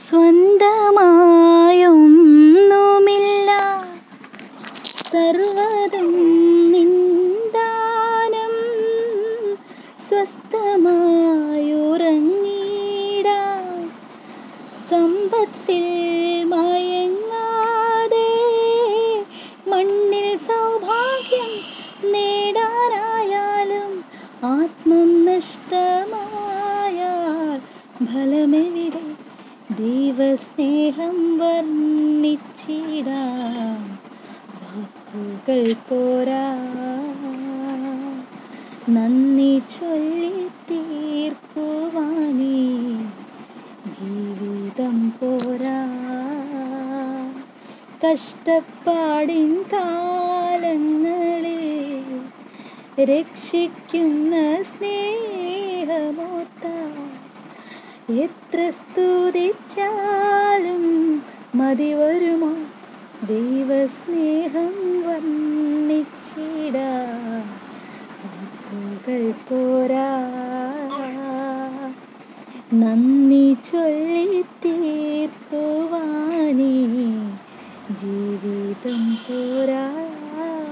സ്വന്തമായൊന്നുമില്ല സർവതും നിന്ദാനം സ്വസ്ഥമായുറങ്ങിടാം സമ്പത്തിൽ മയങ്ങാതെ മണ്ണിൽ സൗഭാഗ്യം നേടാനായാലും ആത്മം നഷ്ടമായാൽ ഫലമെവിടെ ദൈവസ്നേഹം വർണ്ണിച്ചിടാം വാക്കുകൾ പോരാ നന്ദി ചൊല്ലി തീർക്കുവാനേ ജീവിതം പോരാ കഷ്ടപ്പാടിൻ കാലങ്ങളിൽ രക്ഷിക്കുന്ന സ്നേഹമോത്ത എത്ര സ്തുതിച്ചാലും മതി വരുമോ ദൈവസ്നേഹം വർണ്ണിച്ചിടാ വാക്കുകൾ പോരാ നന്ദി ചൊല്ലി തീർക്കുവാനേ ജീവിതം പോരാ